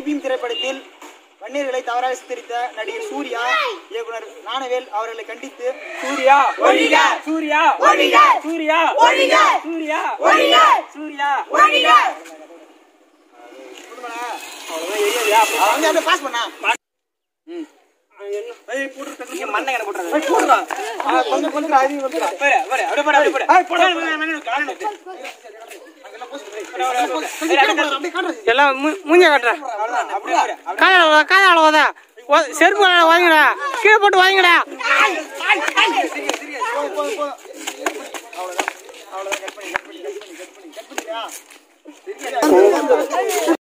ஜெய்பீம் திரைப்படத்தில் வன்னியர்களை தவறாக சித்தரித்த நடிகர் சூர்யா இயக்குனர் ஞானவேல் அவர்களை கண்டித்து சூர்யா ஒழிக! சூர்யா ஒழிக! சூர்யா ஒழிக! சூர்யா ஒழிக! சூர்யா ஒழிக! அவங்க அப்படியே பாஸ் பண்ணா இங்க மண்ணை கடை போட்டுறாரு கொஞ்சம் கொஞ்சம் அதிகம் கொஞ்சம் போடு, போடு, அப்படியே போடு, அப்படியே போடு. ஏய், போடு, போடு, போடு, மண்ணை காலை நட்டு. எல்லாம் மூ- மூஞ்சிய காட்டுறேன் அவ்வளவுதான், அப்படியே போடு. கால கால அளவுதான் செருப்பு வாங்கிடா கீழே போட்டு வாங்கிடா போதும் போதும் போதும் அவ்வளவுதான் அவ்வளவுதான் கட் பண்ணி கட் பண்ணி கட் பண்ணி கட் பண்ணி கட் பண்ணியா